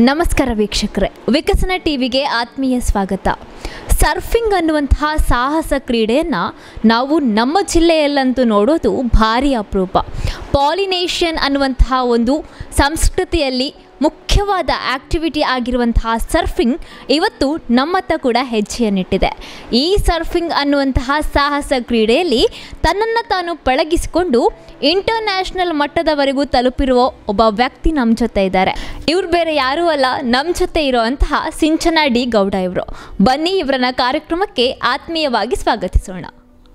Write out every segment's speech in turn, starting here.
ನಮಸ್ಕಾರ ವೀಕ್ಷಕರೇ ವಿಕಸನ ಟಿವಿಗೆ ಆತ್ಮೀಯ ಸ್ವಾಗತ ಸರ್ಫಿಂಗ್ ಅನ್ನುವಂತಹ ಸಾಹಸ ಕ್ರೀಡೆಯನ್ನು ನಾವು ನಮ್ಮ ಜಿಲ್ಲೆಯಲ್ಲಂತೂ ನೋಡೋದು ಭಾರಿ ಅಪರೂಪ ಪಾಲಿನೇಷಿಯನ್ ಅನ್ನುವಂತಹ ಒಂದು ಸಂಸ್ಕೃತಿಯಲ್ಲಿ ಮುಖ್ಯವಾದ ಆಕ್ಟಿವಿಟಿ ಆಗಿರುವಂತಹ ಸರ್ಫಿಂಗ್ ಇವತ್ತು ನಮ್ಮತ್ತ ಕೂಡ ಹೆಜ್ಜೆಯನ್ನಿಟ್ಟಿದೆ ಈ ಸರ್ಫಿಂಗ್ ಅನ್ನುವಂತಹ ಸಾಹಸ ಕ್ರೀಡೆಯಲ್ಲಿ ತನ್ನನ್ನು ತಾನು ಪಳಗಿಸಿಕೊಂಡು ಇಂಟರ್ನ್ಯಾಷನಲ್ ಮಟ್ಟದವರೆಗೂ ತಲುಪಿರುವ ಒಬ್ಬ ವ್ಯಕ್ತಿ ನಮ್ಮ ಜೊತೆ ಇದ್ದಾರೆ ಇವ್ರು ಬೇರೆ ಯಾರೂ ಅಲ್ಲ ನಮ್ಮ ಜೊತೆ ಇರುವಂತಹ ಸಿಂಚನ ಡಿ ಗೌಡ ಇವರು ಬನ್ನಿ ಇವರನ್ನ ಕಾರ್ಯಕ್ರಮಕ್ಕೆ ಆತ್ಮೀಯವಾಗಿ ಸ್ವಾಗತಿಸೋಣ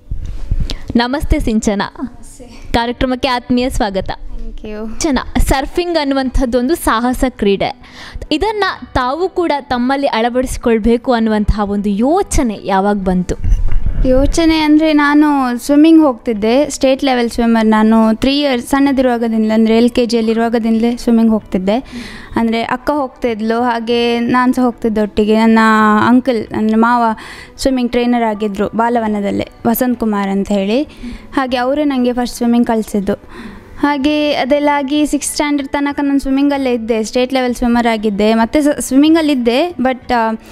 ನಮಸ್ತೆ ಸಿಂಚನ ಕಾರ್ಯಕ್ರಮಕ್ಕೆ ಆತ್ಮೀಯ ಸ್ವಾಗತ ಥ್ಯಾಂಕ್ ಯು ಚೆನ್ನ ಸರ್ಫಿಂಗ್ ಅನ್ನುವಂಥದ್ದೊಂದು ಸಾಹಸ ಕ್ರೀಡೆ ಇದನ್ನು ತಾವು ಕೂಡ ತಮ್ಮಲ್ಲಿ ಅಳವಡಿಸಿಕೊಳ್ಬೇಕು ಅನ್ನುವಂತಹ ಒಂದು ಯೋಚನೆ ಯಾವಾಗ ಬಂತು ಯೋಚನೆ ಅಂದರೆ ನಾನು ಸ್ವಿಮ್ಮಿಂಗ್ ಹೋಗ್ತಿದ್ದೆ ಸ್ಟೇಟ್ ಲೆವೆಲ್ ಸ್ವಿಮ್ಮರ್ ನಾನು ತ್ರೀ ಇಯರ್ಸ್ ಸಣ್ಣದಿರುವಾಗದಿಂದಲೇ ಅಂದರೆ ಎಲ್ ಕೆ ಜಿಯಲ್ಲಿರುವಾಗದಿಂದಲೇ ಸ್ವಿಮ್ಮಿಂಗ್ ಹೋಗ್ತಿದ್ದೆ ಅಂದರೆ ಅಕ್ಕ ಹೋಗ್ತಿದ್ಲು ಹಾಗೆ ನಾನು ಸಹ ಹೋಗ್ತಿದ್ದೆ ಒಟ್ಟಿಗೆ ನನ್ನ ಅಂಕಲ್ ಅಂದರೆ ಮಾವ ಸ್ವಿಮ್ಮಿಂಗ್ ಟ್ರೈನರ್ ಆಗಿದ್ದರು ಬಾಲವನದಲ್ಲೇ ವಸಂತ್ ಕುಮಾರ್ ಅಂತ ಹೇಳಿ ಹಾಗೆ ಅವರೇ ನನಗೆ ಫಸ್ಟ್ ಸ್ವಿಮ್ಮಿಂಗ್ ಕಲಿಸಿದ್ದು ಹಾಗೆ ಅದೆಲ್ಲ ಆಗಿ ಸಿಕ್ಸ್ ಸ್ಟ್ಯಾಂಡರ್ಡ್ ತನಕ ನಾನು ಸ್ವಿಮ್ಮಿಂಗಲ್ಲೇ ಇದ್ದೆ ಸ್ಟೇಟ್ ಲೆವೆಲ್ ಸ್ವಿಮ್ಮರ್ ಆಗಿದ್ದೆ ಮತ್ತು ಸ್ವಿಮ್ಮಿಂಗಲ್ಲಿದ್ದೆ ಬಟ್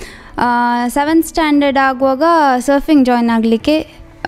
ಸೆವೆಂತ್ ಸ್ಟ್ಯಾಂಡರ್ಡ್ ಆಗುವಾಗ ಸರ್ಫಿಂಗ್ ಜಾಯ್ನ್ ಆಗಲಿಕ್ಕೆ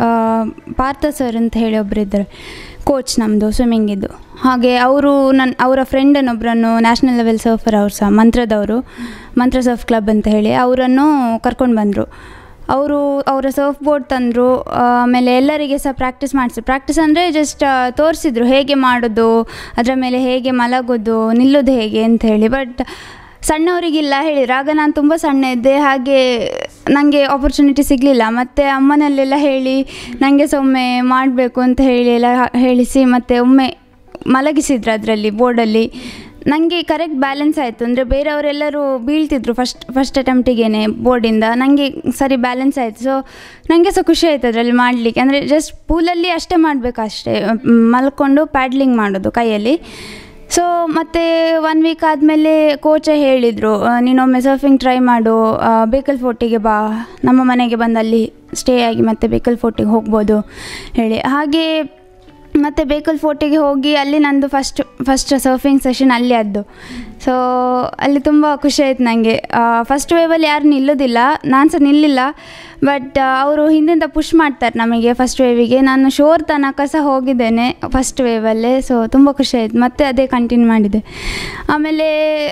ಪಾರ್ಥ ಸರ್ ಅಂತ ಹೇಳಿ ಒಬ್ಬರಿದ್ದರು ಕೋಚ್ ನಮ್ಮದು ಸ್ವಿಮ್ಮಿಂಗಿದ್ದು ಹಾಗೆ ಅವರು ನನ್ನ ಅವರ ಫ್ರೆಂಡನ್ನೊಬ್ಬರನ್ನು ನ್ಯಾಷನಲ್ ಲೆವೆಲ್ ಸರ್ಫರ್ ಅವ್ರು ಸಹ ಮಂತ್ರದವರು ಮಂತ್ರ ಸರ್ಫ್ ಕ್ಲಬ್ ಅಂತ ಹೇಳಿ ಅವರನ್ನು ಕರ್ಕೊಂಡು ಬಂದರು ಅವರು ಅವರ ಸರ್ಫ್ ಬೋರ್ಡ್ ತಂದರು ಆಮೇಲೆ ಎಲ್ಲರಿಗೆ ಸಹ ಪ್ರಾಕ್ಟೀಸ್ ಮಾಡಿಸಿ ಪ್ರಾಕ್ಟೀಸ್ ಅಂದರೆ ಜಸ್ಟ್ ತೋರಿಸಿದ್ರು ಹೇಗೆ ಮಾಡೋದು ಅದರ ಮೇಲೆ ಹೇಗೆ ಮಲಗೋದು ನಿಲ್ಲೋದು ಹೇಗೆ ಅಂತ ಹೇಳಿ ಬಟ್ ಸಣ್ಣವರಿಗಿಲ್ಲ ಹೇಳಿದ್ರು ಆಗ ನಾನು ತುಂಬ ಸಣ್ಣ ಇದ್ದೆ ಹಾಗೆ ನನಗೆ ಆಪರ್ಚುನಿಟಿ ಸಿಗಲಿಲ್ಲ ಮತ್ತು ಅಮ್ಮನಲ್ಲೆಲ್ಲ ಹೇಳಿ ನನಗೆ ಸಹ ಒಮ್ಮೆ ಮಾಡಬೇಕು ಅಂತ ಹೇಳಿ ಎಲ್ಲ ಹೇಳಿಸಿ ಮತ್ತು ಒಮ್ಮೆ ಮಲಗಿಸಿದ್ರು ಅದರಲ್ಲಿ ಬೋರ್ಡಲ್ಲಿ ನನಗೆ ಕರೆಕ್ಟ್ ಬ್ಯಾಲೆನ್ಸ್ ಆಯಿತು ಅಂದರೆ ಬೇರೆಯವರೆಲ್ಲರೂ ಬೀಳ್ತಿದ್ರು ಫಸ್ಟ್ ಫಸ್ಟ್ ಅಟೆಂಪ್ಟಿಗೇ ಬೋರ್ಡಿಂದ ನನಗೆ ಸರಿ ಬ್ಯಾಲೆನ್ಸ್ ಆಯಿತು ಸೊ ನನಗೆ ಸಹ ಖುಷಿ ಆಯಿತು ಅದರಲ್ಲಿ ಮಾಡಲಿಕ್ಕೆ ಅಂದರೆ ಜಸ್ಟ್ ಪೂಲಲ್ಲಿ ಅಷ್ಟೇ ಮಾಡಬೇಕು ಅಷ್ಟೇ ಮಲ್ಕೊಂಡು ಪ್ಯಾಡ್ಲಿಂಗ್ ಮಾಡೋದು ಕೈಯಲ್ಲಿ ಸೊ ಮತ್ತು ಒನ್ ವೀಕ್ ಆದಮೇಲೆ ಕೋಚೇ ಹೇಳಿದರು ನೀನೊಮ್ಮೆ ಸರ್ಫಿಂಗ್ ಟ್ರೈ ಮಾಡು ಬೇಕಲ್ ಫೋರ್ಟಿಗೆ ಬಾ ನಮ್ಮ ಮನೆಗೆ ಬಂದು ಅಲ್ಲಿ ಸ್ಟೇ ಆಗಿ ಮತ್ತೆ ಬೇಕಲ್ ಫೋರ್ಟಿಗೆ ಹೋಗ್ಬೋದು ಹೇಳಿ ಹಾಗೆ ಮತ್ತು ಬೇಕಲ್ ಫೋರ್ಟಿಗೆ ಹೋಗಿ ಅಲ್ಲಿ ನಂದು ಫಸ್ಟ್ ಫಸ್ಟ್ ಸರ್ಫಿಂಗ್ ಸೆಷನ್ ಅಲ್ಲಿ ಆದ್ದು ಸೊ ಅಲ್ಲಿ ತುಂಬ ಖುಷಿ ಆಯ್ತು ನನಗೆ ಫಸ್ಟ್ ವೇವಲ್ಲಿ ಯಾರು ನಿಲ್ಲೋದಿಲ್ಲ ನಾನು ಸಹ ನಿಲ್ಲಿಲ್ಲ ಬಟ್ ಅವರು ಹಿಂದಿಂದ ಪುಷ್ ಮಾಡ್ತಾರೆ ನಮಗೆ ಫಸ್ಟ್ ವೇವಿಗೆ ನಾನು ಶೋರ್ ತನಕ ಸಹ ಹೋಗಿದ್ದೇನೆ ಫಸ್ಟ್ ವೇವಲ್ಲೇ ಸೊ ತುಂಬ ಖುಷಿ ಆಯ್ತು ಮತ್ತೆ ಅದೇ ಕಂಟಿನ್ಯೂ ಮಾಡಿದೆ ಆಮೇಲೆ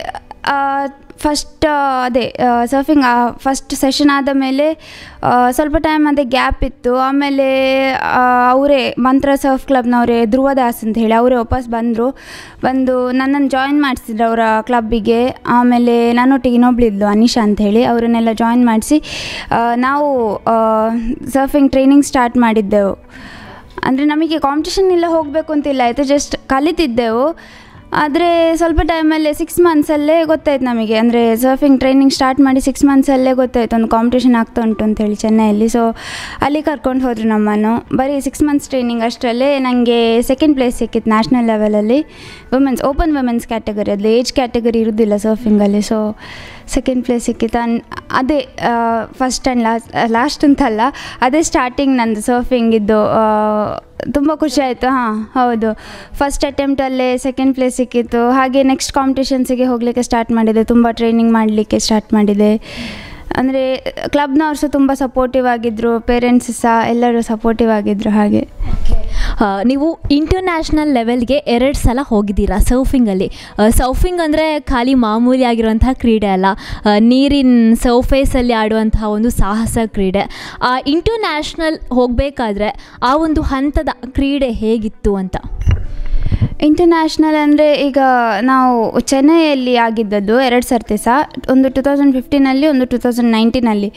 ಫಸ್ಟ್ ಅದೇ ಸರ್ಫಿಂಗ್ ಫಸ್ಟ್ ಸೆಷನ್ ಆದ ಮೇಲೆ ಸ್ವಲ್ಪ ಟೈಮ್ ಅದೇ ಗ್ಯಾಪ್ ಇತ್ತು ಆಮೇಲೆ ಅವರೇ ಮಂತ್ರ ಸರ್ಫ್ ಕ್ಲಬ್ನವರೇ ಧ್ರುವದಾಸ್ ಅಂತ ಹೇಳಿ ಅವರೇ ವಾಪಸ್ ಬಂದರು ಬಂದು ನನ್ನನ್ನು ಜಾಯಿನ್ ಮಾಡಿಸಿದ್ರು ಅವರ ಕ್ಲಬ್ಬಿಗೆ ಆಮೇಲೆ ನನ್ನೊಟ್ಟಿಗೆ ಇನ್ನೊಬ್ಳಿದ್ಲು ಅನಿಶಾ ಅಂತ ಹೇಳಿ ಅವರನ್ನೆಲ್ಲ ಜಾಯಿನ್ ಮಾಡಿಸಿ ನಾವು ಸರ್ಫಿಂಗ್ ಟ್ರೈನಿಂಗ್ ಸ್ಟಾರ್ಟ್ ಮಾಡಿದ್ದೆವು ಅಂದರೆ ನಮಗೆ ಕಾಂಪಿಟೇಷನ್ ಎಲ್ಲ ಹೋಗಬೇಕು ಅಂತಿಲ್ಲ ಆಯಿತು ಜಸ್ಟ್ ಕಲಿತಿದ್ದೆವು ಆದರೆ ಸ್ವಲ್ಪ ಟೈಮಲ್ಲೇ ಸಿಕ್ಸ್ ಮಂತ್ಸಲ್ಲೇ ಗೊತ್ತಾಯ್ತು ನಮಗೆ ಅಂದರೆ ಸರ್ಫಿಂಗ್ ಟ್ರೈನಿಂಗ್ ಸ್ಟಾರ್ಟ್ ಮಾಡಿ ಸಿಕ್ಸ್ ಮಂತ್ಸಲ್ಲೇ ಗೊತ್ತಾಯ್ತು ಒಂದು ಕಾಂಪಿಟೇಷನ್ ಆಗ್ತಾ ಉಂಟು ಅಂತೇಳಿ ಚೆನ್ನೈಯಲ್ಲಿ ಸೊ ಅಲ್ಲಿ ಕರ್ಕೊಂಡು ಹೋದರು ನಮ್ಮನ್ನು ಬರೀ ಸಿಕ್ಸ್ ಮಂತ್ಸ್ ಟ್ರೈನಿಂಗ್ ಅಷ್ಟರಲ್ಲೇ ನನಗೆ ಸೆಕೆಂಡ್ ಪ್ಲೇಸ್ ಸಿಕ್ಕಿತ್ತು ನ್ಯಾಷನಲ್ ಲೆವೆಲಲ್ಲಿ ವುಮೆನ್ಸ್ ಓಪನ್ ವುಮೆನ್ಸ್ ಕ್ಯಾಟಗರಿ ಅದು ಏಜ್ ಕ್ಯಾಟಗರಿ ಇರೋದಿಲ್ಲ ಸರ್ಫಿಂಗಲ್ಲಿ ಸೊ ಸೆಕೆಂಡ್ ಪ್ಲೇಸ್ ಸಿಕ್ಕಿತ್ತು ಅನ್ ಅದೇ ಫಸ್ಟ್ ಆ್ಯಂಡ್ ಲಾಸ್ಟ್ ಲಾಸ್ಟ್ ಅಂತಲ್ಲ ಅದೇ ಸ್ಟಾರ್ಟಿಂಗ್ ನಂದು ಸರ್ಫಿಂಗಿದ್ದು ತುಂಬ ಖುಷಿ ಆಯಿತು ಹಾಂ ಹೌದು ಫಸ್ಟ್ ಅಟೆಂಪ್ಟಲ್ಲೇ ಸೆಕೆಂಡ್ ಪ್ಲೇಸ್ ಸಿಕ್ಕಿತ್ತು ಹಾಗೆ ನೆಕ್ಸ್ಟ್ ಕಾಂಪಿಟೇಷನ್ಸಿಗೆ ಹೋಗಲಿಕ್ಕೆ ಸ್ಟಾರ್ಟ್ ಮಾಡಿದೆ ತುಂಬ ಟ್ರೈನಿಂಗ್ ಮಾಡಲಿಕ್ಕೆ ಸ್ಟಾರ್ಟ್ ಮಾಡಿದೆ ಅಂದರೆ ಕ್ಲಬ್ನವ್ರು ಸಹ ತುಂಬ ಸಪೋರ್ಟಿವ್ ಆಗಿದ್ದರು ಪೇರೆಂಟ್ಸ್ ಸಹ ಎಲ್ಲರೂ ಸಪೋರ್ಟಿವ್ ಆಗಿದ್ದರು ಹಾಗೆ ಆ, ನೀವು ಇಂಟರ್ನ್ಯಾಷನಲ್ ಲೆವೆಲ್ಗೆ ಎರಡು ಸಲ ಹೋಗಿದ್ದೀರಾ ಸರ್ಫಿಂಗಲ್ಲಿ ಸರ್ಫಿಂಗ್ ಅಂದರೆ ಖಾಲಿ ಮಾಮೂಲಿ ಆಗಿರುವಂತಹ ಕ್ರೀಡೆ ಅಲ್ಲ ಆ, ನೀರಿನ ಸರ್ಫೇಸಲ್ಲಿ ಆಡುವಂತಹ ಒಂದು ಸಾಹಸ ಕ್ರೀಡೆ ಆ ಇಂಟರ್ನ್ಯಾಷನಲ್ ಹೋಗಬೇಕಾದ್ರೆ ಆ ಒಂದು ಹಂತದ ಕ್ರೀಡೆ ಹೇಗಿತ್ತು ಅಂತ ಇಂಟರ್ನ್ಯಾಷನಲ್ ಅಂದರೆ ಈಗ ನಾವು ಚೆನ್ನೈಯಲ್ಲಿ ಆಗಿದ್ದದ್ದು ಎರಡು ಸರ್ತಿ ಸಹ ಒಂದು ಟು ತೌಸಂಡ್ ಫಿಫ್ಟೀನಲ್ಲಿ ಒಂದು ಟು ತೌಸಂಡ್ ನೈನ್ಟೀನಲ್ಲಿ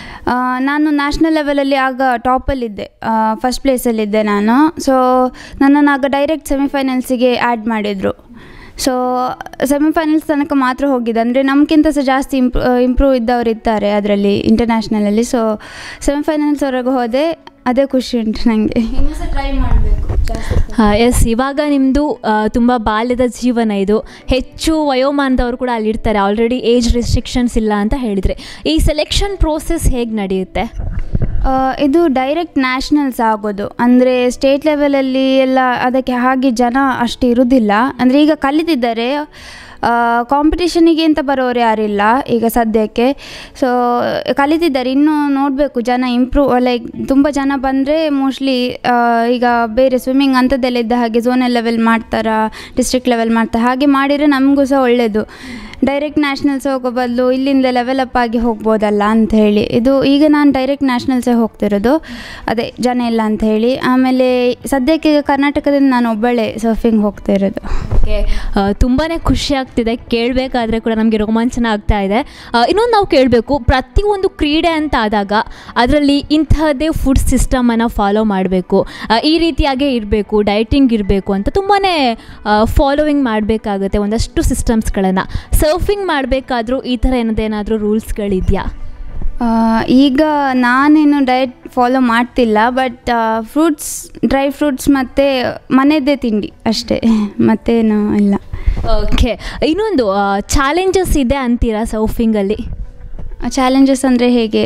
ನಾನು ನ್ಯಾಷನಲ್ ಲೆವೆಲಲ್ಲಿ ಆಗ ಟಾಪಲ್ಲಿದ್ದೆ ಫಸ್ಟ್ ಪ್ಲೇಸಲ್ಲಿದ್ದೆ ನಾನು ಸೊ ನನ್ನನ್ನು ಆಗ ಡೈರೆಕ್ಟ್ ಸೆಮಿಫೈನಲ್ಸಿಗೆ ಆ್ಯಡ್ ಮಾಡಿದರು ಸೊ ಸೆಮಿಫೈನಲ್ಸ್ ತನಕ ಮಾತ್ರ ಹೋಗಿದ್ದೆ ಅಂದರೆ ನಮಗಿಂತ ಸಹ ಜಾಸ್ತಿ ಇಂಪ್ರೂ ಇಂಪ್ರೂವ್ ಇದ್ದವರು ಇದ್ದಾರೆ ಅದರಲ್ಲಿ ಇಂಟರ್ನ್ಯಾಷನಲಲ್ಲಿ ಸೊ ಸೆಮಿಫೈನಲ್ಸ್ವರೆಗೆ ಹೋದೆ ಅದೇ ಖುಷಿ ಉಂಟು ನನಗೆ ಇನ್ನೂ ಸಹ ಟ್ರೈ ಮಾಡಬೇಕು ಜಾಸ್ತಿ ಎಸ್ ಇವಾಗ ನಿಮ್ಮದು ತುಂಬ ಬಾಲ್ಯದ ಜೀವನ ಇದು ಹೆಚ್ಚು ವಯೋಮಾನದವರು ಕೂಡ ಅಲ್ಲಿರ್ತಾರೆ ಆಲ್ರೆಡಿ ಏಜ್ ರಿಸ್ಟ್ರಿಕ್ಷನ್ಸ್ ಇಲ್ಲ ಅಂತ ಹೇಳಿದರೆ ಈ ಸೆಲೆಕ್ಷನ್ ಪ್ರೋಸೆಸ್ ಹೇಗೆ ನಡೆಯುತ್ತೆ ಆ, ಇದು ಡೈರೆಕ್ಟ್ ನ್ಯಾಷನಲ್ಸ್ ಆಗೋದು ಅಂದರೆ ಸ್ಟೇಟ್ ಲೆವೆಲಲ್ಲಿ ಎಲ್ಲ ಅದಕ್ಕೆ ಹಾಗೆ ಜನ ಅಷ್ಟು ಇರುವುದಿಲ್ಲ ಅಂದರೆ ಈಗ ಕಲಿತಿದ್ದಾರೆ ಕಾಂಪಿಟೇಷನಿಗೆ ಅಂತ ಬರೋರು ಯಾರಿಲ್ಲ ಈಗ ಸದ್ಯಕ್ಕೆ ಸೊ ಕಲಿತಿದ್ದಾರೆ ಇನ್ನೂ ನೋಡಬೇಕು ಜನ ಇಂಪ್ರೂವ್ ಲೈಕ್ ತುಂಬ ಜನ ಬಂದರೆ ಮೋಸ್ಟ್ಲಿ ಈಗ ಬೇರೆ ಸ್ವಿಮ್ಮಿಂಗ್ ಅಂಥದ್ದೆಲ್ಲ ಇದ್ದ ಹಾಗೆ ಝೋನಲ್ ಲೆವೆಲ್ ಮಾಡ್ತಾರಾ ಡಿಸ್ಟ್ರಿಕ್ಟ್ ಲೆವೆಲ್ ಮಾಡ್ತಾರೆ ಹಾಗೆ ಮಾಡಿದರೆ ನಮಗೂ ಸಹ ಒಳ್ಳೆಯದು ಡೈರೆಕ್ಟ್ ನ್ಯಾಷನಲ್ಸ್ ಹೋಗೋ ಬದಲು ಇಲ್ಲಿಂದ ಲೆವೆಲಪ್ ಆಗಿ ಹೋಗ್ಬೋದಲ್ಲ ಅಂತ ಹೇಳಿ ಇದು ಈಗ ನಾನು ಡೈರೆಕ್ಟ್ ನ್ಯಾಷನಲ್ಸೇ ಹೋಗ್ತಿರೋದು ಅದೇ ಜನ ಇಲ್ಲ ಅಂತ ಹೇಳಿ ಆಮೇಲೆ ಸದ್ಯಕ್ಕೆ ಈಗ ಕರ್ನಾಟಕದಿಂದ ನಾನು ಒಬ್ಬಳೇ ಸರ್ಫಿಂಗ್ ಹೋಗ್ತಾ ಇರೋದು ಓಕೆ ತುಂಬಾ ಖುಷಿ ಆಗ್ತಿದೆ ಕೇಳಬೇಕಾದ್ರೆ ಕೂಡ ನಮಗೆ ರೋಮಾಂಚನ ಆಗ್ತಾ ಇದೆ ಆ, ಇನ್ನೊಂದು ನಾವು ಕೇಳಬೇಕು ಪ್ರತಿಯೊಂದು ಕ್ರೀಡೆ ಅಂತ ಆದಾಗ ಅದರಲ್ಲಿ ಇಂತಹದ್ದೇ ಫುಡ್ ಸಿಸ್ಟಮನ್ನು ಫಾಲೋ ಮಾಡಬೇಕು ಈ ರೀತಿಯಾಗೇ ಇರಬೇಕು ಡೈಟಿಂಗ್ ಇರಬೇಕು ಅಂತ ತುಂಬಾ ಫಾಲೋವಿಂಗ್ ಮಾಡಬೇಕಾಗುತ್ತೆ ಒಂದಷ್ಟು ಸಿಸ್ಟಮ್ಸ್ಗಳನ್ನು ಸರ್ಫಿಂಗ್ ಮಾಡಬೇಕಾದ್ರೂ ಈ ಥರ ಏನದೇನಾದರೂ ರೂಲ್ಸ್ಗಳಿದೆಯಾ ಆ, ಈಗ ನಾನೇನು ಡಯಟ್ ಫಾಲೋ ಮಾಡ್ತಿಲ್ಲ ಬಟ್ ಫ್ರೂಟ್ಸ್ ಡ್ರೈ ಫ್ರೂಟ್ಸ್ ಮತ್ತು ಮನೆಯದ್ದೇ ತಿಂಡಿ ಅಷ್ಟೇ ಮತ್ತೇನು ಇಲ್ಲ ಓಕೆ ಇನ್ನೊಂದು ಚಾಲೆಂಜಸ್ ಇದೆ ಅಂತೀರಾ ಸರ್ಫಿಂಗಲ್ಲಿ ಚಾಲೆಂಜಸ್ ಅಂದರೆ ಹೇಗೆ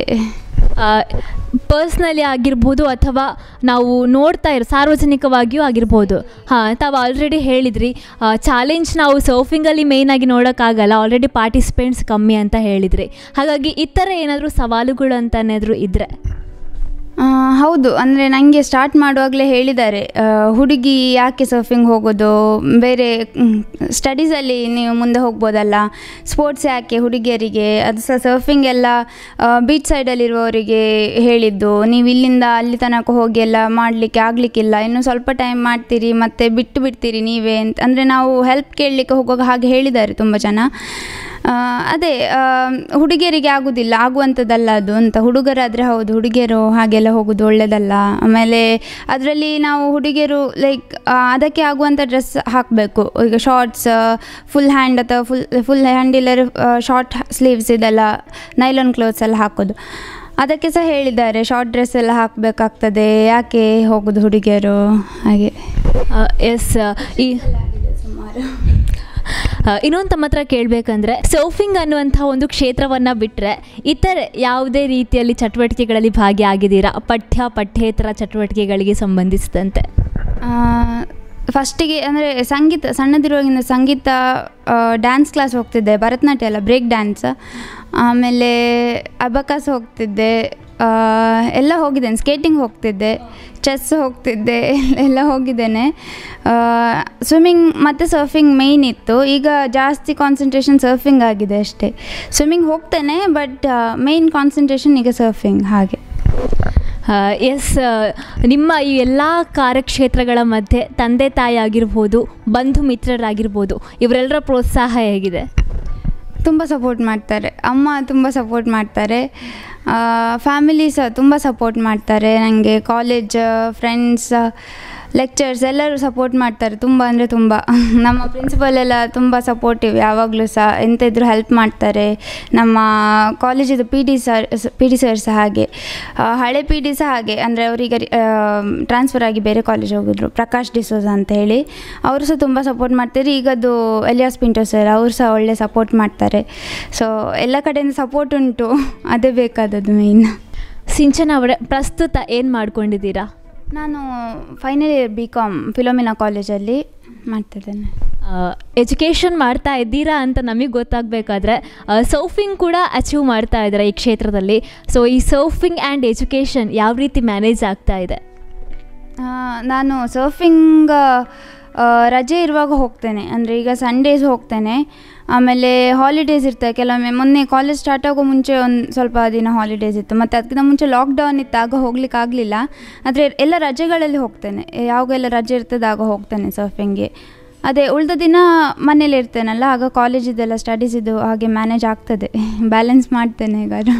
ಪರ್ಸ್ನಲಿ ಆಗಿರ್ಬೋದು ಅಥವಾ ನಾವು ನೋಡ್ತಾ ಇರೋ ಸಾರ್ವಜನಿಕವಾಗಿಯೂ ಆಗಿರ್ಬೋದು ಹಾಂ ತಾವು ಆಲ್ರೆಡಿ ಹೇಳಿದ್ರಿ ಚಾಲೆಂಜ್ ನಾವು ಸರ್ಫಿಂಗಲ್ಲಿ ಮೇಯ್ನಾಗಿ ನೋಡೋಕ್ಕಾಗಲ್ಲ ಆಲ್ರೆಡಿ ಪಾರ್ಟಿಸಿಪೆಂಟ್ಸ್ ಕಮ್ಮಿ ಅಂತ ಹೇಳಿದ್ರಿ ಹಾಗಾಗಿ ಈ ಥರ ಏನಾದರೂ ಸವಾಲುಗಳು ಅಂತ ಏನಾದರೂ ಇದ್ದರೆ ಆ, ಹೌದು ಅಂದರೆ ನನಗೆ ಸ್ಟಾರ್ಟ್ ಮಾಡುವಾಗಲೇ ಹೇಳಿದ್ದಾರೆ ಆ, ಹುಡುಗಿ ಯಾಕೆ ಸರ್ಫಿಂಗ್ ಹೋಗೋದು ಬೇರೆ ಸ್ಟಡೀಸಲ್ಲಿ ನೀವು ಮುಂದೆ ಹೋಗ್ಬೋದಲ್ಲ ಸ್ಪೋರ್ಟ್ಸ್ ಯಾಕೆ ಹುಡುಗಿಯರಿಗೆ ಅದು ಸಹ ಸರ್ಫಿಂಗ್ ಎಲ್ಲ ಬೀಚ್ ಸೈಡಲ್ಲಿರುವವರಿಗೆ ಹೇಳಿದ್ದು ನೀವು ಇಲ್ಲಿಂದ ಅಲ್ಲಿ ತನಕ ಹೋಗಿ ಎಲ್ಲ ಮಾಡಲಿಕ್ಕೆ ಆಗಲಿಕ್ಕಿಲ್ಲ ಇನ್ನು ಸ್ವಲ್ಪ ಟೈಮ್ ಮಾಡ್ತೀರಿ ಮತ್ತು ಬಿಟ್ಟು ಬಿಡ್ತೀರಿ ನೀವೇ ಅಂತ ಅಂದರೆ ನಾವು ಹೆಲ್ಪ್ ಕೇಳಲಿಕ್ಕೆ ಹೋಗುವಾಗ ಹಾಗೆ ಹೇಳಿದ್ದಾರೆ ತುಂಬ ಜನ ಆ, ಅದೇ ಆ, ಹುಡುಗಿಯರಿಗೆ ಆಗೋದಿಲ್ಲ ಆಗುವಂಥದ್ದಲ್ಲ ಅದು ಅಂತ ಹುಡುಗರಾದರೆ ಹೌದು ಹುಡುಗಿಯರು ಹಾಗೆಲ್ಲ ಹೋಗೋದು ಒಳ್ಳೆಯದಲ್ಲ ಆಮೇಲೆ ಅದರಲ್ಲಿ ನಾವು ಹುಡುಗಿಯರು ಲೈಕ್ ಅದಕ್ಕೆ ಆಗುವಂಥ ಡ್ರೆಸ್ ಹಾಕಬೇಕು ಈಗ ಶಾರ್ಟ್ಸ್ ಫುಲ್ ಹ್ಯಾಂಡ್ ಅಥವಾ ಫುಲ್ ಫುಲ್ ಹ್ಯಾಂಡ್ ಇಲ್ಲರ ಶಾರ್ಟ್ ಸ್ಲೀವ್ಸ್ ಇದೆಲ್ಲ ನೈಲಾನ್ ಕ್ಲೋತ್ಸ್ ಎಲ್ಲ ಹಾಕೋದು ಅದಕ್ಕೆ ಸಹ ಹೇಳಿದ್ದಾರೆ ಶಾರ್ಟ್ ಡ್ರೆಸ್ ಎಲ್ಲ ಹಾಕಬೇಕಾಗ್ತದೆ ಯಾಕೆ ಹೋಗೋದು ಹುಡುಗಿಯರು ಹಾಗೆ ಎಸ್ ಈ ಆ, ಇನ್ನೊಂದು ತಮ್ಮ ಹತ್ರ ಕೇಳಬೇಕಂದ್ರೆ ಸರ್ಫಿಂಗ್ ಅನ್ನುವಂಥ ಒಂದು ಕ್ಷೇತ್ರವನ್ನು ಬಿಟ್ಟರೆ ಇತರೆ ಯಾವುದೇ ರೀತಿಯಲ್ಲಿ ಚಟುವಟಿಕೆಗಳಲ್ಲಿ ಭಾಗಿಯಾಗಿದ್ದೀರಾ ಪಠ್ಯ ಪಠ್ಯೇತರ ಚಟುವಟಿಕೆಗಳಿಗೆ ಸಂಬಂಧಿಸಿದಂತೆ ಫಸ್ಟಿಗೆ ಅಂದರೆ ಸಂಗೀತ ಸಣ್ಣದಿರುವಾಗಿಂದ ಸಂಗೀತ ಡ್ಯಾನ್ಸ್ ಕ್ಲಾಸ್ ಹೋಗ್ತಿದ್ದೆ ಭರತನಾಟ್ಯ ಅಲ್ಲ ಬ್ರೇಕ್ ಡ್ಯಾನ್ಸ್ ಆಮೇಲೆ ಅಬಕಾಸ್ ಹೋಗ್ತಿದ್ದೆ ಆ, ಎಲ್ಲ ಹೋಗಿದ್ದೇನೆ ಸ್ಕೇಟಿಂಗ್ ಹೋಗ್ತಿದ್ದೆ ಚೆಸ್ ಹೋಗ್ತಿದ್ದೆ ಎಲ್ಲ ಹೋಗಿದ್ದೇನೆ ಸ್ವಿಮ್ಮಿಂಗ್ ಮತ್ತು ಸರ್ಫಿಂಗ್ ಮೇಯ್ನ್ ಇತ್ತು ಈಗ ಜಾಸ್ತಿ ಕಾನ್ಸಂಟ್ರೇಷನ್ ಸರ್ಫಿಂಗ್ ಆಗಿದೆ ಅಷ್ಟೇ ಸ್ವಿಮ್ಮಿಂಗ್ ಹೋಗ್ತೇನೆ ಬಟ್ ಮೇಯ್ನ್ ಕಾನ್ಸಂಟ್ರೇಷನ್ ಈಗ ಸರ್ಫಿಂಗ್ ಹಾಗೆ ಎಸ್ ನಿಮ್ಮ ಈ ಎಲ್ಲ ಕಾರ್ಯಕ್ಷೇತ್ರಗಳ ಮಧ್ಯೆ ತಂದೆ ತಾಯಿ ಆಗಿರ್ಬೋದು ಬಂಧು ಮಿತ್ರರಾಗಿರ್ಬೋದು ಇವರೆಲ್ಲರ ಪ್ರೋತ್ಸಾಹ ಹೇಗಿದೆ ತುಂಬ ಸಪೋರ್ಟ್ ಮಾಡ್ತಾರೆ ಅಮ್ಮ ತುಂಬ ಸಪೋರ್ಟ್ ಮಾಡ್ತಾರೆ ಫ್ಯಾಮಿಲಿ ಸಹ ತುಂಬ ಸಪೋರ್ಟ್ ಮಾಡ್ತಾರೆ ನನಗೆ ಕಾಲೇಜ್ ಫ್ರೆಂಡ್ಸ್ ಲೆಕ್ಚರ್ಸ್ ಎಲ್ಲರೂ ಸಪೋರ್ಟ್ ಮಾಡ್ತಾರೆ ತುಂಬ ಅಂದರೆ ತುಂಬ ನಮ್ಮ ಪ್ರಿನ್ಸಿಪಲ್ ಎಲ್ಲ ತುಂಬ ಸಪೋರ್ಟಿವ್ ಯಾವಾಗಲೂ ಸಹ ಎಂತ ಇದ್ರೂ ಹೆಲ್ಪ್ ಮಾಡ್ತಾರೆ ನಮ್ಮ ಕಾಲೇಜಿದು P D sir P D sir ಸಹ ಹಾಗೆ ಆ, ಹಳೆ ಪಿ ಡಿ ಸಹ ಹಾಗೆ ಅಂದರೆ ಅವರೀಗ ಟ್ರಾನ್ಸ್ಫರ್ ಆಗಿ ಬೇರೆ ಕಾಲೇಜ್ ಹೋಗಿದ್ರು ಪ್ರಕಾಶ್ ಡಿಸೋಜ ಅಂತ ಹೇಳಿ ಅವರು ಸಹ ತುಂಬ ಸಪೋರ್ಟ್ ಮಾಡ್ತಾರೆ ಈಗದು ಎಲಿಯಾಸ್ ಪಿಂಟೋ ಸರ್ ಅವರು ಸಹ ಒಳ್ಳೆ ಸಪೋರ್ಟ್ ಮಾಡ್ತಾರೆ ಸೊ ಎಲ್ಲ ಕಡೆಯಿಂದ ಸಪೋರ್ಟ್ ಉಂಟು ಅದೇ ಬೇಕಾದದ್ದು ಮೇಯ್ನ್ ಸಿಂಚನ ಅವರೇ ಪ್ರಸ್ತುತ ಏನು ಮಾಡ್ಕೊಂಡಿದ್ದೀರಾ ನಾನು final year B com Philomena ಕಾಲೇಜಲ್ಲಿ ಮಾಡ್ತಿದ್ದೇನೆ ಎಜುಕೇಷನ್ ಮಾಡ್ತಾ ಇದ್ದೀರಾ ಅಂತ ನಮಗೆ ಗೊತ್ತಾಗಬೇಕಾದ್ರೆ ಸರ್ಫಿಂಗ್ ಕೂಡ ಅಚೀವ್ ಮಾಡ್ತಾ ಇದ್ದಾರೆ ಈ ಕ್ಷೇತ್ರದಲ್ಲಿ ಸೊ ಈ ಸರ್ಫಿಂಗ್ ಆ್ಯಂಡ್ ಎಜುಕೇಷನ್ ಯಾವ ರೀತಿ ಮ್ಯಾನೇಜ್ ಆಗ್ತಾ ಇದೆ ಆ, ನಾನು ಸರ್ಫಿಂಗ್ ರಜೆ ಇರುವಾಗ ಹೋಗ್ತೇನೆ ಅಂದರೆ ಈಗ ಸಂಡೇಸ್ ಹೋಗ್ತೇನೆ ಆಮೇಲೆ ಹಾಲಿಡೇಸ್ ಇರ್ತವೆ ಕೆಲವೊಮ್ಮೆ ಮೊನ್ನೆ ಕಾಲೇಜ್ ಸ್ಟಾರ್ಟ್ ಆಗೋ ಮುಂಚೆ ಒಂದು ಸ್ವಲ್ಪ ದಿನ ಹಾಲಿಡೇಸ್ ಇತ್ತು ಮತ್ತು ಅದಕ್ಕಿಂತ ಮುಂಚೆ ಲಾಕ್ಡೌನ್ ಇತ್ತು ಆಗ ಹೋಗ್ಲಿಕ್ಕೆ ಆಗಲಿಲ್ಲ ಆದರೆ ಎಲ್ಲ ರಜೆಗಳಲ್ಲಿ ಹೋಗ್ತೇನೆ ಯಾವಾಗೆಲ್ಲ ರಜೆ ಇರ್ತದೆ ಆಗ ಹೋಗ್ತೇನೆ ಸರ್ಫಿಂಗ್ಗೆ ಅದೇ ಉಳಿದ ದಿನ ಮನೇಲಿ ಇರ್ತೇನಲ್ಲ ಆಗ ಕಾಲೇಜಿದೆಲ್ಲ ಸ್ಟಡೀಸ್ ಇದು ಹಾಗೆ ಮ್ಯಾನೇಜ್ ಆಗ್ತದೆ ಬ್ಯಾಲೆನ್ಸ್ ಮಾಡ್ತೇನೆ ಹೇಗಾದ್ರು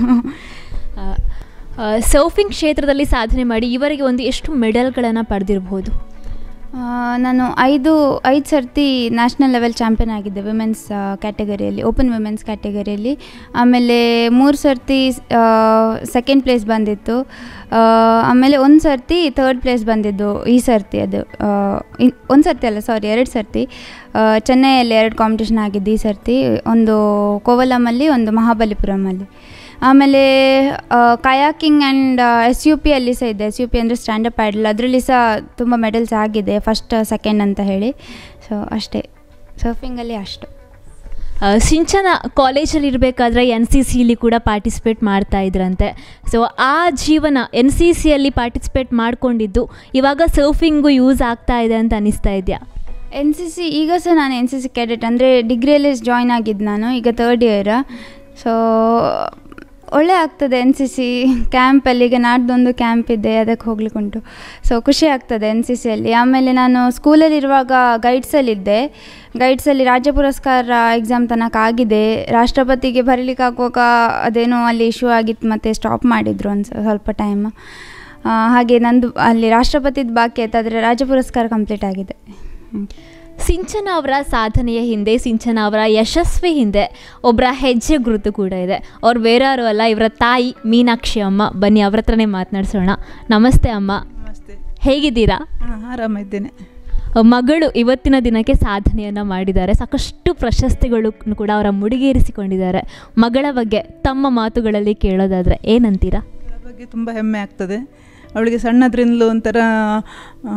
ಸರ್ಫಿಂಗ್ ಕ್ಷೇತ್ರದಲ್ಲಿ ಸಾಧನೆ ಮಾಡಿ ಇವರಿಗೆ ಒಂದು ಎಷ್ಟು ಮೆಡಲ್ಗಳನ್ನು ಪಡೆದಿರ್ಬೋದು ಆ, ನಾನು ಐದು ಐದು ಸರ್ತಿ ನ್ಯಾಷನಲ್ ಲೆವೆಲ್ ಚಾಂಪಿಯನ್ ಆಗಿದ್ದೆ ವಿಮೆನ್ಸ್ ಕ್ಯಾಟಗರಿಯಲ್ಲಿ ಓಪನ್ ವಿಮೆನ್ಸ್ ಕ್ಯಾಟಗರಿಯಲ್ಲಿ ಆಮೇಲೆ ಮೂರು ಸರ್ತಿ ಸೆಕೆಂಡ್ ಪ್ಲೇಸ್ ಬಂದಿತ್ತು ಆ, ಆಮೇಲೆ ಒಂದು ಸರ್ತಿ ಥರ್ಡ್ ಪ್ಲೇಸ್ ಬಂದಿದ್ದು ಈ ಸರ್ತಿ ಅದು ಒಂದು ಸರ್ತಿ ಅಲ್ಲ ಸಾರಿ ಎರಡು ಸರ್ತಿ ಆ, ಚೆನ್ನೈಯಲ್ಲಿ ಎರಡು ಕಾಂಪಿಟೇಷನ್ ಆಗಿದ್ದು ಈ ಸರ್ತಿ ಒಂದು ಕೋವಲಮಲ್ಲಿ ಒಂದು ಮಹಾಬಲಿಪುರಮಲ್ಲಿ ಆಮೇಲೆ kayaking and S you P ಅಲ್ಲಿ ಸಹ ಇದೆ ಎಸ್ ಯು ಪಿ ಅಂದರೆ ಸ್ಟ್ಯಾಂಡಪ್ ಪ್ಯಾಡಲ್ ಅದರಲ್ಲಿ ಸಹ ತುಂಬ ಮೆಡಲ್ಸ್ ಆಗಿದೆ ಫಸ್ಟ್ ಸೆಕೆಂಡ್ ಅಂತ ಹೇಳಿ ಸೊ ಅಷ್ಟೇ ಸರ್ಫಿಂಗಲ್ಲಿ ಅಷ್ಟು ಆ, ಸಿಂಚನ ಕಾಲೇಜಲ್ಲಿ ಇರಬೇಕಾದ್ರೆ ಎನ್ ಸಿ ಸಿಲಿ ಕೂಡ ಪಾರ್ಟಿಸಿಪೇಟ್ ಮಾಡ್ತಾ ಇದ್ರಂತೆ ಸೊ ಆ ಜೀವನ ಎನ್ ಸಿ ಸಿಯಲ್ಲಿ ಪಾರ್ಟಿಸಿಪೇಟ್ ಮಾಡ್ಕೊಂಡಿದ್ದು ಇವಾಗ ಸರ್ಫಿಂಗು ಯೂಸ್ ಆಗ್ತಾ ಇದೆ ಅಂತ ಅನಿಸ್ತಾ ಇದೆಯಾ ಎನ್ ಸಿ ಸಿ ಈಗ ಸಹ ನಾನು ಎನ್ ಸಿ ಸಿ ಕ್ಯಾಡೆಟ್ ಅಂದರೆ ಡಿಗ್ರಿಯಲ್ಲಿ ಜಾಯ್ನ್ ಆಗಿದ್ದು ನಾನು ಈಗ ತರ್ಡ್ ಇಯರ್ ಸೊ ಒಳ್ಳೆ ಆಗ್ತದೆ ಎನ್ ಸಿ ಸಿ ಕ್ಯಾಂಪಲ್ಲಿ ಈಗ ನಾಡ್ದೊಂದು ಕ್ಯಾಂಪ್ ಇದೆ ಅದಕ್ಕೆ ಹೋಗ್ಲಿಕ್ಕುಂಟು ಸೊ ಖುಷಿ ಆಗ್ತದೆ ಎನ್ ಸಿ ಸಿಯಲ್ಲಿ ಆಮೇಲೆ ನಾನು ಸ್ಕೂಲಲ್ಲಿರುವಾಗ ಗೈಡ್ಸಲ್ಲಿದ್ದೆ ಗೈಡ್ಸಲ್ಲಿ ರಾಜ್ಯ ಪುರಸ್ಕಾರ ಎಕ್ಸಾಮ್ ತನಕ ಆಗಿದೆ ರಾಷ್ಟ್ರಪತಿಗೆ ಬರೀಲಿಕ್ಕೆ ಆಗುವಾಗ ಅದೇನೋ ಅಲ್ಲಿ ಇಶ್ಯೂ ಆಗಿತ್ತು ಮತ್ತು ಸ್ಟಾಪ್ ಮಾಡಿದರು ಒಂದು ಸ್ವಲ್ಪ ಟೈಮ್ ಹಾಗೆ ನಂದು ಅಲ್ಲಿ ರಾಷ್ಟ್ರಪತಿದು ಬಾಕಿ ಆಯ್ತು ಆದರೆ ರಾಜ್ಯ ಪುರಸ್ಕಾರ ಕಂಪ್ಲೀಟ್ ಆಗಿದೆ ಹ್ಮ್. ಸಿಂಚನ ಅವರ ಸಾಧನೆಯ ಹಿಂದೆ ಸಿಂಚನ ಅವರ ಯಶಸ್ವಿ ಹಿಂದೆ ಒಬ್ಬರ ಹೆಜ್ಜೆ ಗುರುತು ಕೂಡ ಇದೆ ಅವ್ರು ಬೇರೆ ಯಾರು ಅಲ್ಲ ಇವರ ತಾಯಿ ಮೀನಾಕ್ಷಿ ಅಮ್ಮ ಬನ್ನಿ ಅವ್ರ ಹತ್ರನೇ ಮಾತನಾಡ್ಸೋಣ ನಮಸ್ತೆ ಅಮ್ಮ ನಮಸ್ತೆ ಹೇಗಿದ್ದೀರಾ ಹಾಂ ಆರಾಮಿದ್ದೇನೆ ಮಗಳು ಇವತ್ತಿನ ದಿನಕ್ಕೆ ಸಾಧನೆಯನ್ನು ಮಾಡಿದ್ದಾರೆ ಸಾಕಷ್ಟು ಪ್ರಶಸ್ತಿಗಳು ಕೂಡ ಅವರ ಮುಡಿಗೇರಿಸಿಕೊಂಡಿದ್ದಾರೆ ಮಗಳ ಬಗ್ಗೆ ತಮ್ಮ ಮಾತುಗಳಲ್ಲಿ ಕೇಳೋದಾದರೆ ಏನಂತೀರಾ ಅದರ ಬಗ್ಗೆ ತುಂಬ ಹೆಮ್ಮೆ ಆಗ್ತದೆ ಅವಳಿಗೆ ಸಣ್ಣದ್ರಿಂದಲೂ ಒಂಥರ ಆ,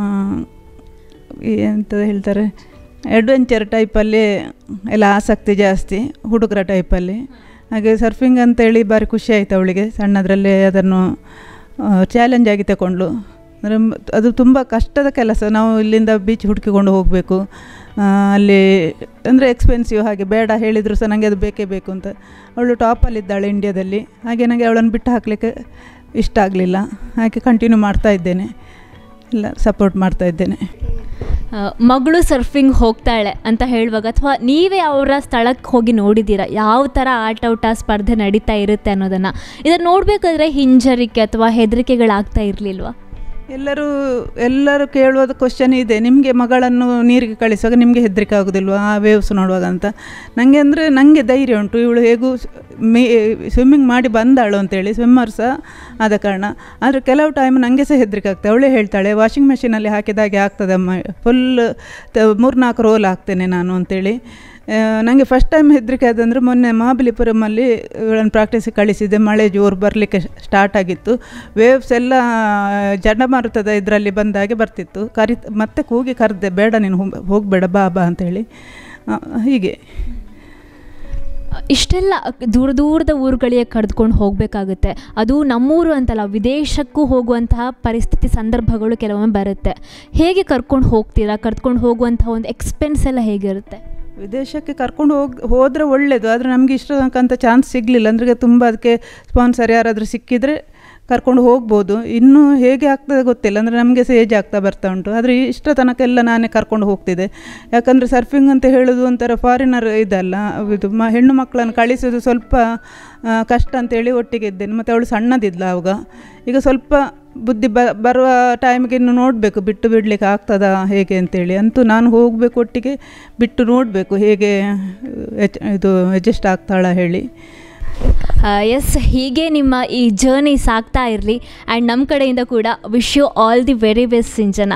ಎಂತ ಹೇಳ್ತಾರೆ ಅಡ್ವೆಂಚರ್ ಟೈಪಲ್ಲಿ ಎಲ್ಲ ಆಸಕ್ತಿ ಜಾಸ್ತಿ ಹುಡುಗರ ಟೈಪಲ್ಲಿ ಹಾಗೆ ಸರ್ಫಿಂಗ್ ಅಂತೇಳಿ ಭಾರಿ ಖುಷಿ ಆಯಿತು ಅವಳಿಗೆ ಸಣ್ಣದರಲ್ಲೇ ಅದನ್ನು ಚಾಲೆಂಜ್ ಆಗಿ ತಗೊಂಡ್ಳು ಅಂದರೆ ಅದು ತುಂಬ ಕಷ್ಟದ ಕೆಲಸ ನಾವು ಇಲ್ಲಿಂದ ಬೀಚ್ ಹುಡುಕಿಕೊಂಡು ಹೋಗಬೇಕು ಅಲ್ಲಿ ಅಂದರೆ ಎಕ್ಸ್ಪೆನ್ಸಿವ್ ಹಾಗೆ ಬೇಡ ಹೇಳಿದರೂ ಸಹ ನನಗೆ ಅದು ಬೇಕೇ ಬೇಕು ಅಂತ ಅವಳು ಟಾಪಲ್ಲಿದ್ದಾಳೆ ಇಂಡ್ಯಾದಲ್ಲಿ ಹಾಗೆ ನನಗೆ ಅವಳನ್ನು ಬಿಟ್ಟು ಹಾಕಲಿಕ್ಕೆ ಇಷ್ಟ ಆಗಲಿಲ್ಲ ಹಾಗೆ ಕಂಟಿನ್ಯೂ ಮಾಡ್ತಾ ಇದ್ದೇನೆ ಎಲ್ಲ ಸಪೋರ್ಟ್ ಮಾಡ್ತಾ ಇದ್ದೇನೆ ಆ, ಮಗಳು ಸರ್ಫಿಂಗ್ ಹೋಗ್ತಾಳೆ ಅಂತ ಹೇಳುವಾಗ ಅಥವಾ ನೀವೇ ಅವರ ಸ್ಥಳಕ್ಕೆ ಹೋಗಿ ನೋಡಿದ್ದೀರಾ ಯಾವ ಥರ ಆಟ ಊಟ ಸ್ಪರ್ಧೆ ನಡೀತಾ ಇರುತ್ತೆ ಅನ್ನೋದನ್ನು ಇದನ್ನು ನೋಡಬೇಕಾದ್ರೆ ಹಿಂಜರಿಕೆ ಅಥವಾ ಹೆದರಿಕೆಗಳಾಗ್ತಾ ಇರಲಿಲ್ವಾ ಎಲ್ಲರೂ ಎಲ್ಲರೂ ಕೇಳುವುದು ಕ್ವಶನ್ ಇದೆ ನಿಮಗೆ ಮಗಳನ್ನು ನೀರಿಗೆ ಕಳಿಸುವಾಗ ನಿಮಗೆ ಹೆದರಿಕೆ ಆಗೋದಿಲ್ವಾ ಆ ವೇವ್ಸ್ ನೋಡುವಾಗ ಅಂತ ನನಗೆ ಅಂದರೆ ನನಗೆ ಧೈರ್ಯ ಉಂಟು ಇವಳು ಹೇಗೂ ಮೇ ಸ್ವಿಮ್ಮಿಂಗ್ ಮಾಡಿ ಬಂದಾಳು ಅಂತೇಳಿ ಸ್ವಿಮ್ಮರ್ ಸಹ ಆದ ಕಾರಣ ಆದರೆ ಕೆಲವು ಟೈಮ್ ನನಗೆ ಸಹ ಹೆದರಿಕೆ ಆಗ್ತದೆ ಅವಳೇ ಹೇಳ್ತಾಳೆ ವಾಷಿಂಗ್ ಮೆಷಿನಲ್ಲಿ ಹಾಕಿದಾಗೆ ಆಗ್ತದಮ್ಮ ಫುಲ್ ಮೂರ್ನಾಲ್ಕು ರೋಲ್ ಹಾಕ್ತೇನೆ ನಾನು ಅಂತೇಳಿ ನನಗೆ ಫಸ್ಟ್ ಟೈಮ್ ಹೆದರಿಕೆ ಆದಂದರೆ ಮೊನ್ನೆ ಮಹಾಬಲಿಪುರಮಲ್ಲಿ ಇವಳನ್ನು ಪ್ರಾಕ್ಟೀಸಿಗೆ ಕಳಿಸಿದ್ದೆ ಮಳೆ ಜೋರು ಬರಲಿಕ್ಕೆ ಸ್ಟಾರ್ಟ್ ಆಗಿತ್ತು ವೇವ್ಸ್ ಎಲ್ಲ ಚಂಡಮಾರುತದ ಇದರಲ್ಲಿ ಬಂದಾಗೆ ಬರ್ತಿತ್ತು ಕರಿ ಮತ್ತೆ ಕೂಗಿ ಕರೆದೆ ಬೇಡ ನೀನು ಹೋಗ್- ಹೋಗಬೇಡ ಬಾ ಬಾ ಅಂತೇಳಿ ಆ, ಹೀಗೆ ಇಷ್ಟೆಲ್ಲ ದೂರ ದೂರದ ಊರುಗಳಿಗೆ ಕರೆದುಕೊಂಡು ಹೋಗಬೇಕಾಗುತ್ತೆ ಅದು ನಮ್ಮೂರು ಅಂತಲ್ಲ ವಿದೇಶಕ್ಕೂ ಹೋಗುವಂತಹ ಪರಿಸ್ಥಿತಿ ಸಂದರ್ಭಗಳು ಕೆಲವೊಮ್ಮೆ ಬರುತ್ತೆ ಹೇಗೆ ಕರ್ಕೊಂಡು ಹೋಗ್ತೀರಾ ಕರ್ಕೊಂಡು ಹೋಗುವಂತಹ ಒಂದು ಎಕ್ಸ್ಪೆನ್ಸ್ ಎಲ್ಲ ಹೇಗಿರುತ್ತೆ ವಿದೇಶಕ್ಕೆ ಕರ್ಕೊಂಡು ಹೋಗಿ ಹೋದರೆ ಒಳ್ಳೆಯದು ಆದರೆ ನಮಗೆ ಇಷ್ಟ ತನಕ ಅಂತ ಚಾನ್ಸ್ ಸಿಗಲಿಲ್ಲ ಅಂದರೆ ತುಂಬ ಅದಕ್ಕೆ ಸ್ಪಾನ್ಸರ್ ಯಾರಾದರೂ ಸಿಕ್ಕಿದರೆ ಕರ್ಕೊಂಡು ಹೋಗ್ಬೋದು ಇನ್ನೂ ಹೇಗೆ ಆಗ್ತದೆ ಗೊತ್ತಿಲ್ಲ ಅಂದರೆ ನಮಗೆ ಸಹ ಏಜ್ ಆಗ್ತಾ ಬರ್ತಾ ಉಂಟು ಆದರೆ ಇಷ್ಟ ತನಕ ಎಲ್ಲ ನಾನೇ ಕರ್ಕೊಂಡು ಹೋಗ್ತಿದ್ದೆ ಯಾಕಂದರೆ ಸರ್ಫಿಂಗ್ ಅಂತ ಹೇಳೋದು ಒಂಥರ ಫಾರಿನರ್ ಇದಲ್ಲ ಇದು ಮ ಹೆಣ್ಣು ಮಕ್ಕಳನ್ನು ಕಳಿಸೋದು ಸ್ವಲ್ಪ ಆ, ಕಷ್ಟ ಅಂತೇಳಿ ಒಟ್ಟಿಗೆ ಇದ್ದೇನೆ ಮತ್ತು ಅವಳು ಸಣ್ಣದಿದ್ಲ ಆವಾಗ ಈಗ ಸ್ವಲ್ಪ ಬುದ್ಧಿ ಬ ಬರುವ ಟೈಮ್ಗೆ ಇನ್ನು ನೋಡಬೇಕು ಬಿಟ್ಟು ಬಿಡಲಿಕ್ಕೆ ಆಗ್ತದಾ ಹೇಗೆ ಅಂತೇಳಿ ಅಂತೂ ನಾನು ಹೋಗಬೇಕು ಒಟ್ಟಿಗೆ ಬಿಟ್ಟು ನೋಡಬೇಕು ಹೇಗೆ ಎಚ್- ಇದು ಅಡ್ಜಸ್ಟ್ ಆಗ್ತಾಳ ಹೇಳಿ ಎಸ್ ಹೀಗೆ ನಿಮ್ಮ ಈ ಜರ್ನಿ ಸಾಗ್ತಾ ಇರಲಿ ಆ್ಯಂಡ್ ನಮ್ಮ ಕಡೆಯಿಂದ ಕೂಡ wish you all the very best Sinchana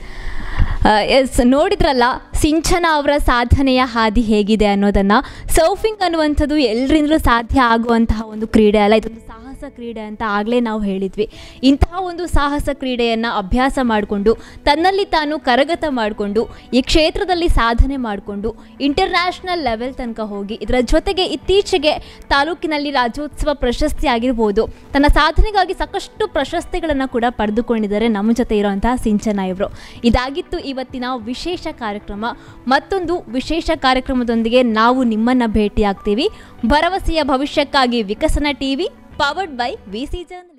yes ನೋಡಿದ್ರಲ್ಲ ಸಿಂಚನ ಅವರ ಸಾಧನೆಯ ಹಾದಿ ಹೇಗಿದೆ ಅನ್ನೋದನ್ನು ಸರ್ಫಿಂಗ್ ಅನ್ನುವಂಥದ್ದು ಎಲ್ಲರಿಂದಲೂ ಸಾಧ್ಯ ಆಗುವಂತಹ ಒಂದು ಕ್ರೀಡೆ ಅಲ್ಲ ಇದೊಂದು ಸಾಹಸ ಕ್ರೀಡೆ ಅಂತ ಆಗಲೇ ನಾವು ಹೇಳಿದ್ವಿ ಇಂತಹ ಒಂದು ಸಾಹಸ ಕ್ರೀಡೆಯನ್ನು ಅಭ್ಯಾಸ ಮಾಡಿಕೊಂಡು ತನ್ನಲ್ಲಿ ತಾನು ಕರಗತ ಮಾಡಿಕೊಂಡು ಈ ಕ್ಷೇತ್ರದಲ್ಲಿ ಸಾಧನೆ ಮಾಡಿಕೊಂಡು ಇಂಟರ್ನ್ಯಾಷನಲ್ ಲೆವೆಲ್ ತನಕ ಹೋಗಿ ಇದರ ಜೊತೆಗೆ ಇತ್ತೀಚೆಗೆ ತಾಲೂಕಿನಲ್ಲಿ ರಾಜ್ಯೋತ್ಸವ ಪ್ರಶಸ್ತಿ ಆಗಿರ್ಬೋದು ತನ್ನ ಸಾಧನೆಗಾಗಿ ಸಾಕಷ್ಟು ಪ್ರಶಸ್ತಿಗಳನ್ನು ಕೂಡ ಪಡೆದುಕೊಂಡಿದ್ದಾರೆ ನಮ್ಮ ಜೊತೆ ಇರುವಂತಹ ಸಿಂಚನ ಇವರು ಇದಾಗಿತ್ತು ಇವತ್ತಿನ ವಿಶೇಷ ಕಾರ್ಯಕ್ರಮ ಮತ್ತೊಂದು ವಿಶೇಷ ಕಾರ್ಯಕ್ರಮದೊಂದಿಗೆ ನಾವು ನಿಮ್ಮನ್ನು ಭೇಟಿಯಾಗ್ತೀವಿ ಭರವಸೆಯ ಭವಿಷ್ಯಕ್ಕಾಗಿ Vikasana TV powered by V C journalist